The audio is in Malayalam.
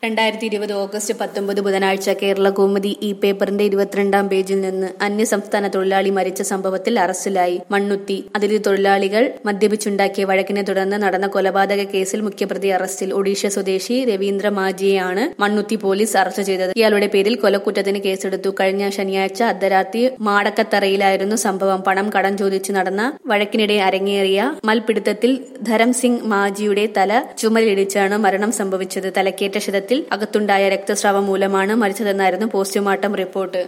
രണ്ടായിരത്തി ഇരുപത് ഓഗസ്റ്റ് പത്തൊമ്പത് ബുധനാഴ്ച കേരള കൗമുദി ഈ പേപ്പറിന്റെ ഇരുപത്തിരണ്ടാം പേജിൽ നിന്ന് അന്യസംസ്ഥാന തൊഴിലാളി മരിച്ച സംഭവത്തിൽ അറസ്റ്റിലായി മണ്ണുത്തി അതിഥി തൊഴിലാളികൾ മദ്യപിച്ചുണ്ടാക്കിയ വഴക്കിനെ തുടർന്ന് നടന്ന കൊലപാതക കേസിൽ മുഖ്യപ്രതി അറസ്റ്റിൽ ഒഡീഷ സ്വദേശി രവീന്ദ്ര മാജിയെയാണ് മണ്ണുത്തി പോലീസ് അറസ്റ്റ് ചെയ്തത് ഇയാളുടെ പേരിൽ കൊലക്കുറ്റത്തിന് കേസെടുത്തു കഴിഞ്ഞ ശനിയാഴ്ച അർദ്ധരാത്രി മാടക്കത്തറയിലായിരുന്നു സംഭവം പണം കടം ചോദിച്ച് നടന്ന വഴക്കിനിടെ അരങ്ങേറിയ മൽപിടുത്തത്തിൽ ധരം സിംഗ് മാജിയുടെ തല ചുമലിടിച്ചാണ് മരണം സംഭവിച്ചത് തലക്കേറ്റ ക്ഷതത്തിൽ അകത്തുണ്ടായ രക്തസ്രാവം മൂലമാണ് മരിച്ചതെന്നായിരുന്നു പോസ്റ്റ്മോർട്ടം റിപ്പോർട്ട്